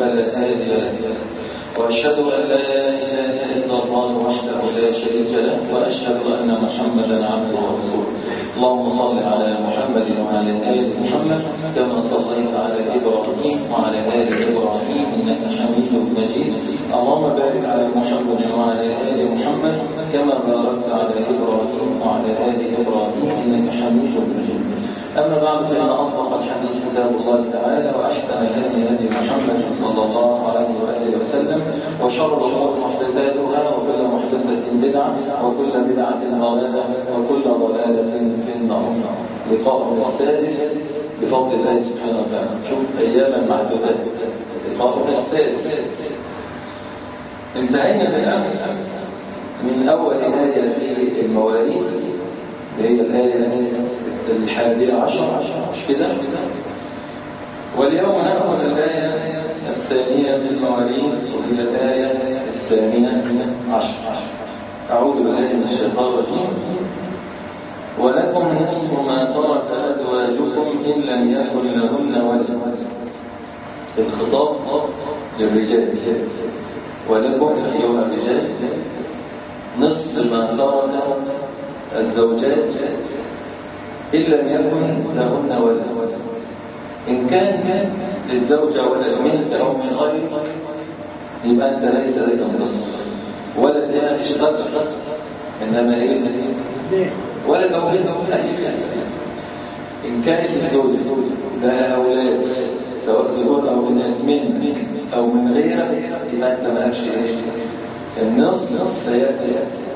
فلا هادي له وأشهد أن لا إله إلا الله وحده لا شريك له وأشهد أن محمدا عبده ورسوله اللهم صل على محمد وعلى آل محمد كما صليت على إبراهيم وعلى آل إبراهيم إنك حميد مجيد اللهم بارك على محمد وعلى آل محمد كما باركت على إبراهيم وعلى آل إبراهيم إنك حميد مجيد أما بعد فإن أصدق الحديث كتاب الله تعالى وأحسن الهدي هدي محمد صلى الله عليه وآله وسلم وشر الأمور محدثاتها وكل محدثة بدعة وكل بدعة ضلالة وكل ضلالة في النار لقاء السادس بفضل الله سبحانه وتعالى شوف أياما معدودات لقاء السادس انتهينا بالأمس من أول آية في المواريث هي الآية الحادية عشر مش كده واليوم نأخذ الآية الثانية في المواريث وهي الآية الثانية عشر أعوذ بالله من الشيطان الرجيم ولكم نصف ما ترك أزواجكم إن لم يكن لهن ولد الخطاب للرجال ولكم أيها الرجال نصف ما ترك الزوجات إن لم يكن لهن ولد إن كان للزوجة ولد منك أو من غيرك يبقى أنت ليس لك النصف ولد هنا مش غير إنما إيه ولد أو بنت إن كانت الزوجة لها أولاد سواء ذكور أو إناث منك أو من غيرك يبقى أنت مالكش إيه النصف سيأتي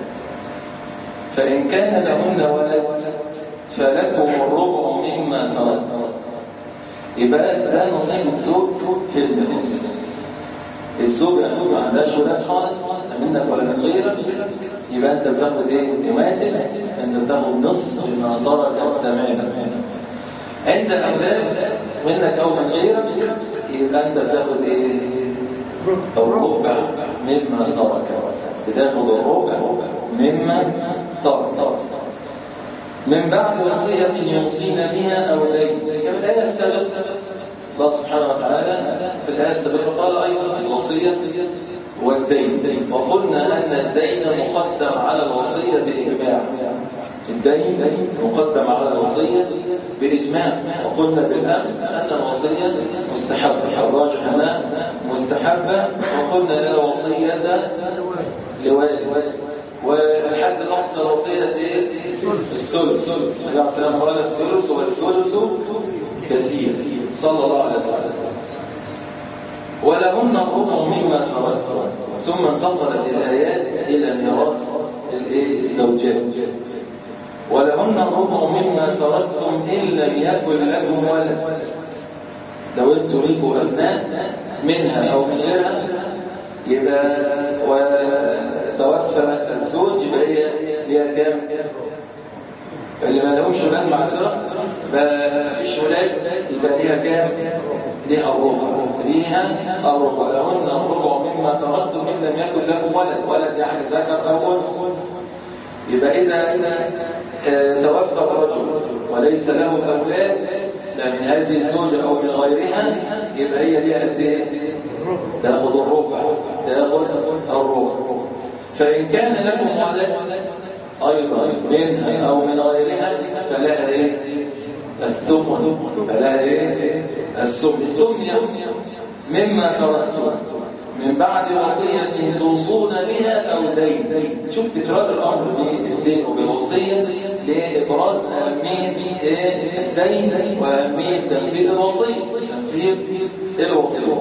فإن كان لهن ولد فلكم الربع مما ترك يبقى ده نصيب الزوج في المثل الزوج ياخد ما عندهاش ولاد خالص منك ولا من غيرك يبقى انت بتاخد ايه تماثل انت بتاخد نصف ما ترك تماما عند الاولاد منك او من غيرك يبقى انت بتاخد ايه الربع مما ترك بتاخد الربع مما ترك من بعد وصية يوصين بها أو دين كما الآية السابقة الله سبحانه وتعالى في الآية السابقة قال أيضا الوصية والدين وقلنا أن الدين مقدم على الوصية بإجماع الدين مقدم على الوصية بإجماع وقلنا بالأمس أن الوصية مستحبة الراجح أنها مستحبة وقلنا لا وصية لوالد والحد الأقصى الوصية ايه؟ الثلث النبي عليه قال الثلث والثلث كثير صلى الله عليه وسلم ولهن الربع مما ترك ثم انتقلت الآيات إلى ميراث الزوجات ولهن الربع مما تركتم إن لم يكن لكم ولد لو انتم لكم أبناء منها أو من غيرها يبقى وتوفى الزوج يبقى هي ليها كام؟ اللي ما لهمش ولاد معذرة ما فيش ولاد يبقى ليها كام؟ ليها الربع ليها الربع لهن الربع مما تركتم إن لم يكن لكم ولد ولد يعني ذكر أو أنثى يبقى إذا توفى الرجل وليس له أولاد لا من هذه الزوجة أو من غيرها يبقى هي ليها قد إيه؟ تاخذ الربع تاخذ الربع فإن كان لكم ولد أيضا منها أو من غيرها فلا إيه؟ الثمن فلا إيه؟ الثمن الثمن مما تركتم من بعد وصية توصون بها أو دين شوف تكرار الأمر بالدين وبالوصية لإبراز أهمية الدين وأهمية تنفيذ الوصية تنفيذ الوصية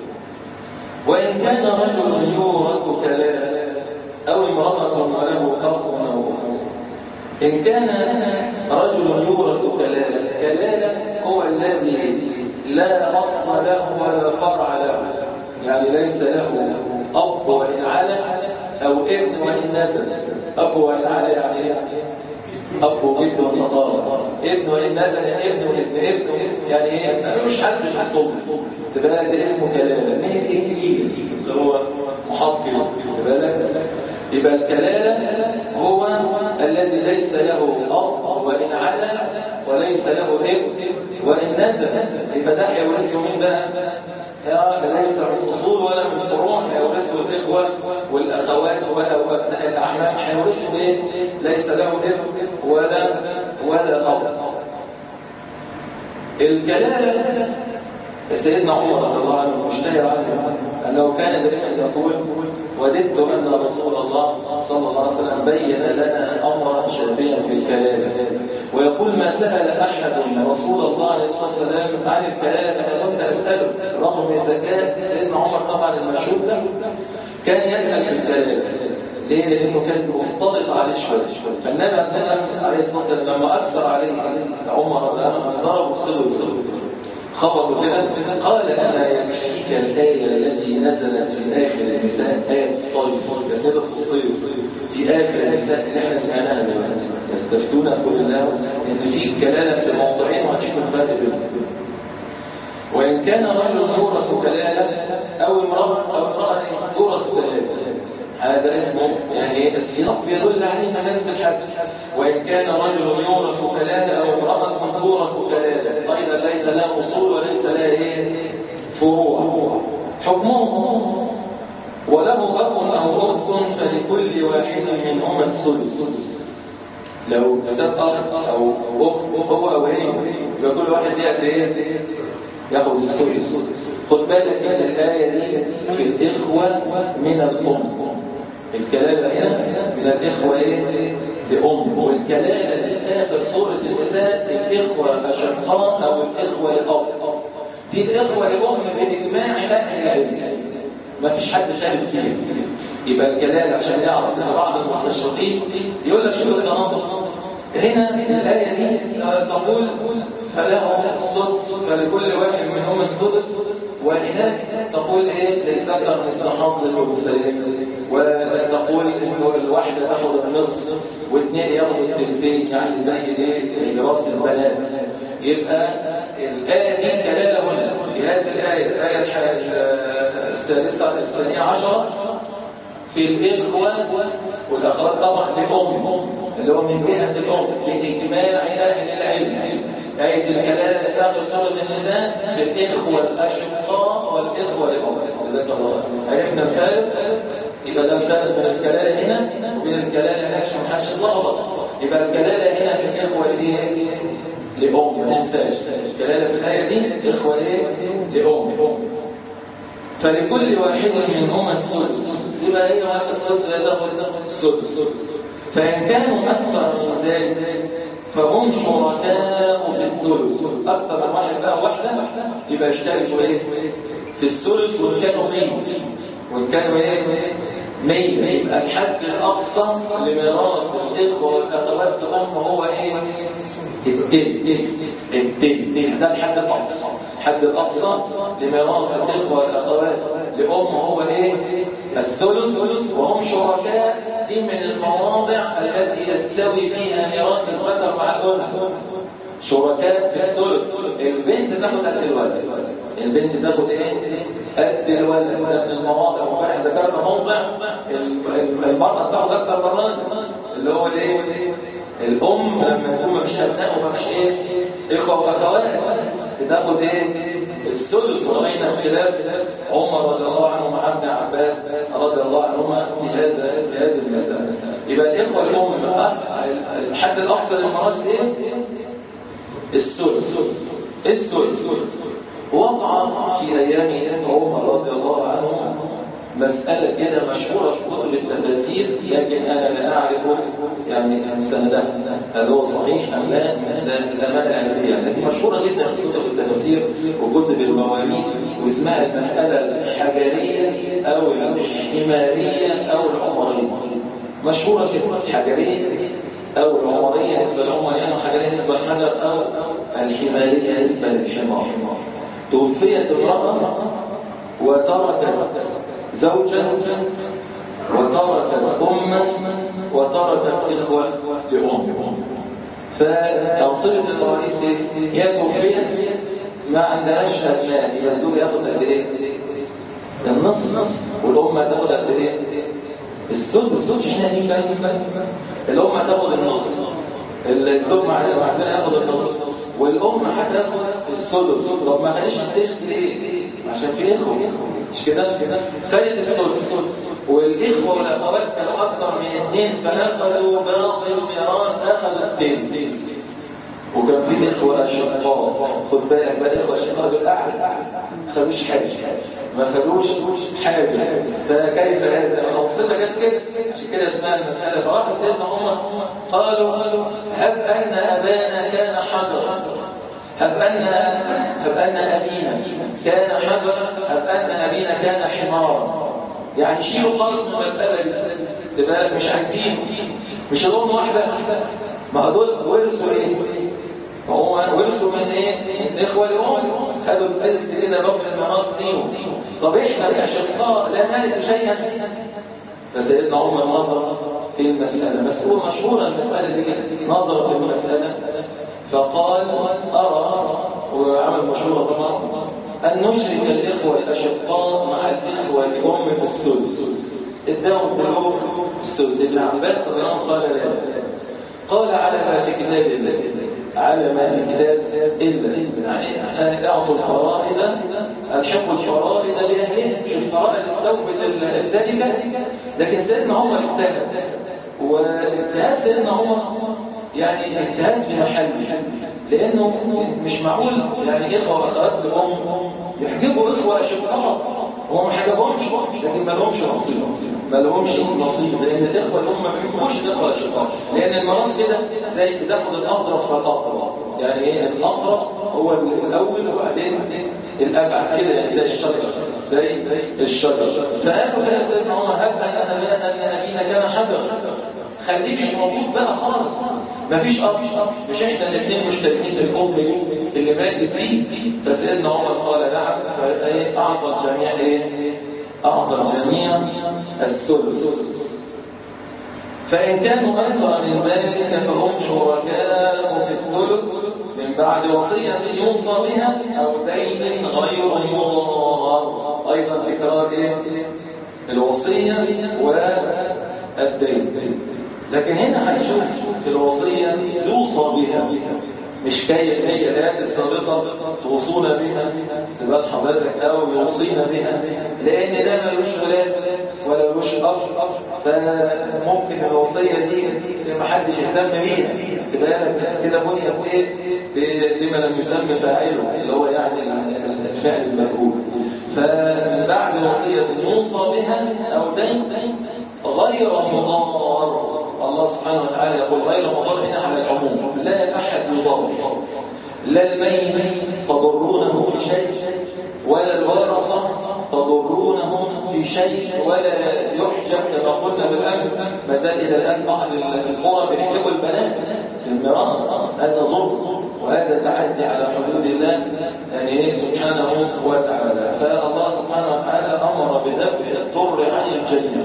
وإن كان رجل يورث كلالا أو امرأة وله أخ أو إن كان رجل يورث كلالا كلالا هو الذي لا أصل له ولا فرع له يعني ليس له أب وإن على أو ابن وإن نسب أب وإن على يعني إيه؟ أب وابن والنصارى ابن وإن نسب يعني ابن وابن ابن يعني إيه؟ مش حد في الطب تبقى ده اسمه كلالة من الإنجليز اللي هو محقق بالك يبقى الكلالة هو الذي ليس له أب وإن على وليس له ابن وإن نسب يبقى ده يورثه مين بقى ليس من اصول ولا من فروع هيورثوا الاخوه والاخوات ولا وابناء الاعمام هيورثوا ايه ليس له ابن ولا ولا اب الكلام سيدنا عمر رضي الله عنه مشتهر عنه انه كان دائما يقول وددت ان رسول الله صلى الله عليه وسلم بين لنا امرا شافيا في الكلام ويقول ما سال احد رسول الله عليه الصلاه والسلام عن الكلام انا كنت اساله رغم الذكاء سيدنا عمر طبعا المشهور ده كان يسال في الكلام ليه؟ لأنه كان مختلط عليه شوية فالنبي عليه الصلاة والسلام لما أكثر عليه عمر ضرب الصدر خبروا كده قال أنا يكفيك الآية التي نزلت في آخر النساء آية الصيف كتبت الصيف في آخر النساء اللي احنا سمعناها دلوقتي يستفتون كل الله إن في كلالة في موضوعين وهتشوفوا الفرق بينهم وإن كان رجل دورة كلالة أو امرأة أو امرأة دورة كلالة هذا اسمه يعني السياق يدل عليه مجال الحد وإن كان رجل يورث كلالة أو امرأة تورث كلالة أيضا ليس لا أصول وليس لا إيه فروع حكمه وله أب أو أخت فلكل واحد منهما الثلث لو ذكر أو أخت هو أو هي يبقى كل واحد يأتي إيه ياخذ الثلث خد بالك ان الايه دي في الاخوه من الام الكلالة هنا من الإخوة إيه؟ لأم والكلالة دي آخر سورة النساء الإخوة الأشقاء أو الإخوة لأب دي الإخوة لأم بإجماع أهل العلم ما فيش حد شاهد فيها يبقى الكلالة عشان يعرف ان بعض المستشرقين يقول لك شو التناقض هنا الآية دي تقول فله السدس فلكل واحد منهم السدس وهناك تقول ايه للذكر مثل حظ الانثيين وتقول انه الواحده تاخذ النصف واثنين ياخذوا الثلثين يعني زي ايه ميراث البنات يبقى الايه دي كلاله هنا في هذه الايه الايه الثالثه الثانيه عشره في الاخوه والاخوات طبعا لام اللي هو من جهه الام لاجماع اهل العلم آية الكلام تاخذ سورة النساء بالإخوة الأشقاء والإخوة الأم جزاك الله عرفنا الفارق يبقى ده الفارق بين الكلالة هنا وبين الكلالة هناك عشان محدش يتلخبط يبقى الكلالة هنا في الإخوة دي لأم ممتاز الكلالة في الآية دي إخوة إيه؟ لأم فلكل واحد منهما الثلث يبقى هي واحد الثلث لا تاخذ الثلث فإن كانوا أكثر من ذلك فهم شركاء في الثلث اكثر من واحد بقى واحده يبقى يشتركوا ايه في الثلث وان كانوا 100 وان كانوا ايه 100 يبقى الحد الاقصى لميراث الاخوه والاخوات الام هو ايه التلت التلت ده الحد الاقصى الحد الاقصى لميراث الاخوه والاخوات لام هو ايه الثلث وهم شركاء دي من المواضع التي يستوي فيها ميراث الذكر مع الانثى شركاء في الثلث البنت تاخد قد الولد البنت تاخد ايه قد الولد من المواضع وفرح ذكرنا موضع المرأة تاخد اكثر من الراجل اللي هو الايه الام لما يكون مفيش ابناء ومفيش ايه اخوه واخوات بتاخد ايه الثلث ورأينا خلاف عمر رضي الله عنه مع ابن عباس رضي الله عنهما في هذا في هذه المسألة يبقى الإخوة الأم الحد الأقصى للمرات إيه؟ الثلث الثلث وقع في أيام عمر رضي الله عنه مسألة كده مشهورة في كتب التفاسير لكن أنا لا أعرف يعني سندها هل هو صحيح أم لا الأمانة العلمية لكن مشهورة جدا في كتب التفاسير وكتب المواليد واسمها المسألة الحجرية أو الحمارية أو العمرية مشهورة جدا الحجرية أو العمرية نسبة العمرية أو حجرية نسبة الحجر أو الحمارية نسبة للحمار توفيت امرأة وتركت زوجا وتركت أما وتركت إخوة لأم فتوصيل الرئيس هي توفيت ما عندهاش أبناء يبقى الزوج ياخد قد إيه؟ النص والأم هتاخد قد إيه؟ الزوج الزوج احنا دي فاهم الأم هتاخد النص الزوج معنا ياخد النص والأم هتاخد الثلث طب ما خليش الثلث ليه؟ عشان في اخوه مش كده كده ثالث الثلث والاخوه والاخوات كانوا اكثر من اثنين فاخذوا باقي الميراث اخذوا الثلث وكان في اخوه اشقاء خد بالك بقى الاخوه الاشقاء دول اعلى ما خدوش حاجه ما خدوش حاجه فكيف هذا الوصيه جت كده عشان كده اسمها المساله فراح سيدنا عمر قالوا هب ان ابانا كان حجرا هب ان هب ان ابينا كان حجرا هب ان ابينا كان حمارا يعني شيلوا خالص من المساله دي بالك مش عايزين مش الام واحده ما هدول ورثوا ايه هو ورثوا من ايه الاخوه الام خدوا الثلث كده بقى المناص ديهم طب احنا كاشقاء لا نرث شيئا فسيدنا عمر نظر في المساله بس هو مشهوره المساله دي نظر في المساله فقال ارى وعمل مشهوره طبعا ان نشرك الاخوه الاشقاء مع الاخوه الام في الثلث اداهم بلوغ الثلث ابن عباس رضي الله عنه قال لا قال على ما في كتاب الله على ما في كتاب الله يعني اعطوا الفرائض الحقوا الفرائض لاهلها مش الفرائض توبه الذلك لكن سيدنا عمر اجتهد واجتهاد سيدنا عمر يعني اجتهاد في محله لانه مش معقول يعني اخوه واخوات الام يحجبوا اخوه اشقاء هو ما حجبهمش لكن ما لهمش نصيب ما لهمش نصيب لان الاخوه الام ما بيحبوش الاخوه الاشقاء لان المرض كده زي تاخد الاضرب فالاقرب يعني ايه الاقرب هو الاول وبعدين الابعد كده يعني زي الشجر زي الشجر فقالوا كده سيدنا عمر هب ان ان ابينا كان حجر خليك مش موجود بقى خالص مفيش اب مش احنا الاثنين مشتركين في الام اللي ماتت فيه فسيدنا عمر قال نعم اعطى الجميع ايه اعطى الجميع الثلث فان كانوا اكثر من ذلك فهم شركاء في الثلث من بعد وصيه يوصى بها او دين غير مضار ايضا تكرار ايه الوصيه والدين لكن هنا هنشوف في الوصية يوصى بها مش كيف هي الآيات السابقة توصونا بها تبقى حضرتك أو يوصينا بها لأن ده ملوش ولاد ولا ملوش أب فممكن الوصية دي ما حدش يهتم بيها تبقى كده بنيت إيه بما لم يسمى فاعله اللي هو يعني الفعل المفعول فبعد وصية يوصى بها أو دين غير مضار الله سبحانه وتعالى يقول غير مضار هنا على العموم لا أحد يضار لا الميت تضرونه في شيء ولا الورثة تضرونهم في شيء ولا يحجب كما قلنا بالأمس ما زال إلى الآن بعض القرى بيحجبوا البنات في الميراث هذا ظلم وهذا تعدي على حدود الله يعني سبحانه وتعالى فالله سبحانه وتعالى أمر بدفع الضر عن الجنة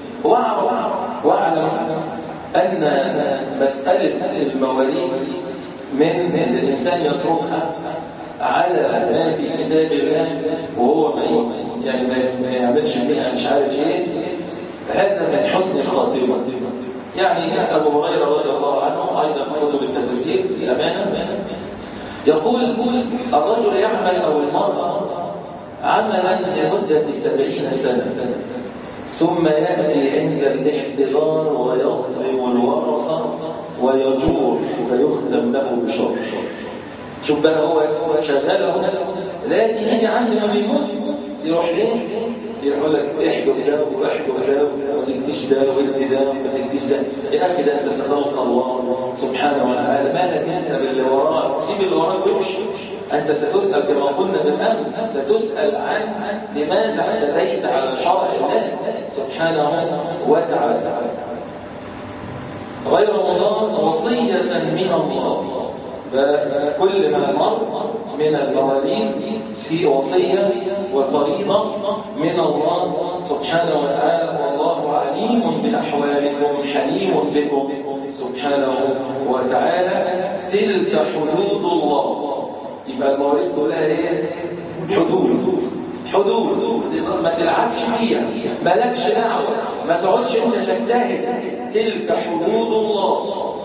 واعلم أن مسألة المواليد من الإنسان يتركها على ما في كتاب الله وهو ما يعني ما يعملش بها مش عارف ايه هذا من حسن الخاتمة يعني أبو هريرة رضي الله عنه أيضا كتب التفسير في أمانة يقول الرجل يعمل أو المرأة عملا لمدة سبعين سنة ثم يأتي عند الاحتضار ويظلم الورثة ويجور فيختم له بشر شوف بقى هو شغاله لكن يجي عندي ما بيموت يروح ليه؟ يقول لك احجب ده واحجب ده وما تديش ده وادي ده وما تديش ده يا اخي ده انت تخلق الله سبحانه وتعالى ما لك انت باللي وراك سيب اللي وراك وامشي انت ستسال كما قلنا بالامس ستسال عن لماذا اعتديت على شرع الله سبحانه وتعالى غير مضار وصيه من الله فكل ما مر من المواليد في وصية وفريضة من الله سبحانه وتعالى والله عليم بأحوالكم حليم بكم سبحانه وتعالى تلك حدود الله يبقى المواليد كلها ايه؟ حدود حدود ما تلعبش فيها مالكش دعوة ما تقعدش انت تجتهد تلك حدود الله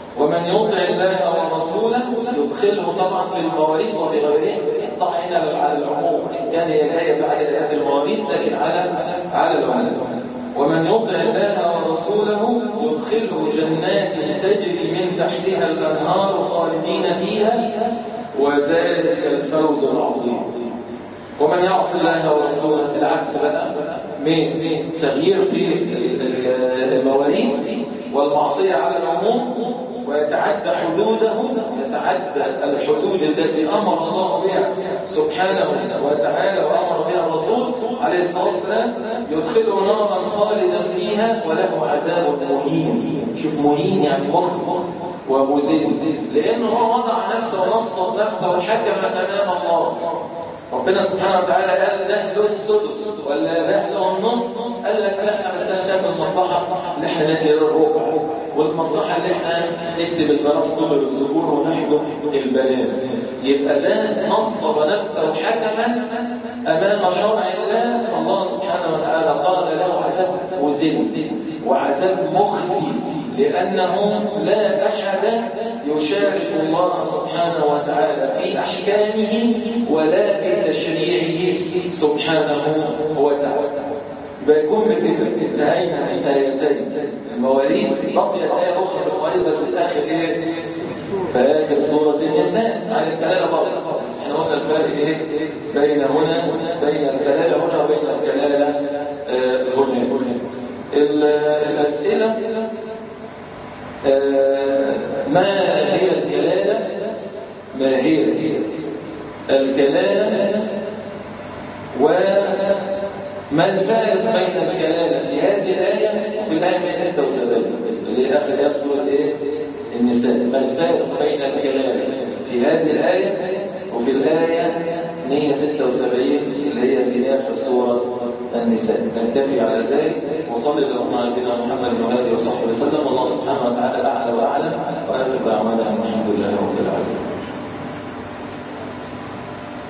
ومن يطع الله ورسوله يدخله طبعا في المواريث وفي غيره يقطع هنا على العموم ان كان هي جايه بعد ايات المواريث لكن على على العموم ومن يطع الله ورسوله يدخله جنات تجري من تحتها الانهار خالدين فيها وذلك الفوز العظيم ومن يعصي الله ورسوله العكس بقى من تغيير في المواريث والمعصيه على العموم ويتعدى حدوده يتعدى الحدود التي امر الله بها سبحانه وتعالى وامر بها الرسول عليه الصلاه والسلام يدخله نارا خالدا فيها وله عذاب مهين شوف مهين يعني مخ ومذل لانه هو وضع نفسه ونصب نفسه وحكم امام الله ربنا سبحانه وتعالى قال ده له السدس ولا ده له النص قال لك لا احنا مثلا نعمل المصلحه اللي احنا ندي الربع والمصلحه اللي احنا نكتب البنات طول الذكور ونحجب البنات يبقى ده نصب نفسه حكما امام شرع الله الله سبحانه وتعالى قال له عذاب وزن وعذاب مخزي لأنه لا أحد يشارك الله سبحانه وتعالى في أحكامه ولا في تشريعه سبحانه وتعالى بيكون بكده انتهينا من آيتين المواريث بقيت آية أخرى في المواريث بس في آخر إيه؟ في آخر سورة النساء عن الكلالة برضه احنا قلنا الفرق إيه؟ بين هنا بين الكلالة هنا وبين الكلالة هنا الأسئلة ما هي الكلالة ما هي الكلالة وما الفارق بين الكلالة في هذه الآية وفي الآية 176 اللي آخر آية سورة إيه؟ النساء ما الفارق بين الكلالة في هذه الآية وفي الآية 176 اللي هي في آخر سورة النساء نكتفي على ذلك وصلي اللهم على سيدنا محمد وآله وصحبه وسلم والله سبحانه